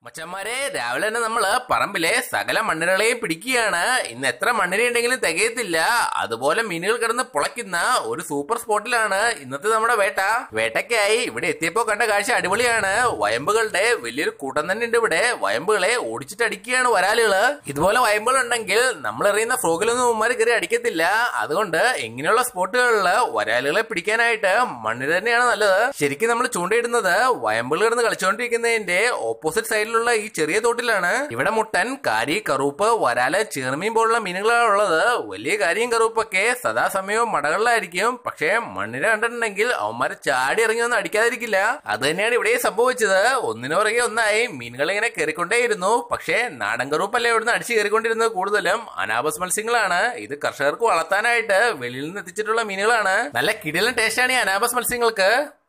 മച്ചന്മാരെ രാവിലെ തന്നെ നമ്മള് പറമ്പിലെ സകല മണ്ണിരകളെയും പിടിക്കുകയാണ് ഇന്ന് എത്ര മണ്ണിര ഉണ്ടെങ്കിലും തികയത്തില്ല അതുപോലെ മീനുകൾ കിടന്ന് പുളയ്ക്കുന്ന ഒരു സൂപ്പർ സ്പോട്ടിലാണ് ഇന്നത്തെ നമ്മുടെ വേട്ട വേട്ടയ്ക്കായി ഇവിടെ എത്തിയപ്പോ കണ്ട കാഴ്ച അടിപൊളിയാണ് വയമ്പുകളുടെ വലിയൊരു കൂട്ടം തന്നെ ഉണ്ട് ഇവിടെ വയമ്പുകളെ ഓടിച്ചിട്ട് അടിക്കുകയാണ് വരാലുകള് ഇതുപോലെ വയമ്പുകൾ ഉണ്ടെങ്കിൽ നമ്മൾ എറിയുന്ന ഫ്രോഗിലൊന്നും ഉമ്മാര് കയറി അടിക്കത്തില്ല അതുകൊണ്ട് ഇങ്ങനെയുള്ള സ്പോട്ടുകളിൽ വരാലുകളെ പിടിക്കാനായിട്ട് മണ്ണിര തന്നെയാണ് നല്ലത് ശരിക്കും നമ്മൾ ചൂണ്ടയിടുന്നത് വയമ്പുകൾ കിടന്ന് കളിച്ചുകൊണ്ടിരിക്കുന്നതിന്റെ ഓപ്പോസിറ്റ് സൈഡിലുള്ള ഈ ചെറിയ തോട്ടിലാണ് ഇവിടെ മുട്ടൻ കാരി കറുപ്പ് വരാല് ചെറുമീൻ പോലുള്ള മീനുകളാണ് ഉള്ളത് വലിയ കാരിയും കറുപ്പൊക്കെ സദാസമയവും മടകളിലായിരിക്കും പക്ഷേ മണ്ണിര കണ്ടിട്ടുണ്ടെങ്കിൽ അവന്മാരെ ചാടി ഇറങ്ങി ഒന്നും അടിക്കാതിരിക്കില്ല അത് തന്നെയാണ് ഇവിടെ സംഭവിച്ചത് ഒന്നിനു പുറകെ ഒന്നായി മീനുകൾ ഇങ്ങനെ കയറിക്കൊണ്ടേയിരുന്നു പക്ഷേ നാടൻ കറുപ്പല്ല ഇവിടുന്ന് അടിച്ചു കയറിക്കൊണ്ടിരുന്നത് കൂടുതലും അനാബസ് മത്സ്യങ്ങളാണ് ഇത് കർഷകർക്ക് വളർത്താനായിട്ട് വെളിയിൽ നിന്ന് എത്തിച്ചിട്ടുള്ള മീനുകളാണ് നല്ല കിടിലൻ ടേസ്റ്റാണ് ഈ അനാബസ് മത്സ്യങ്ങൾക്ക്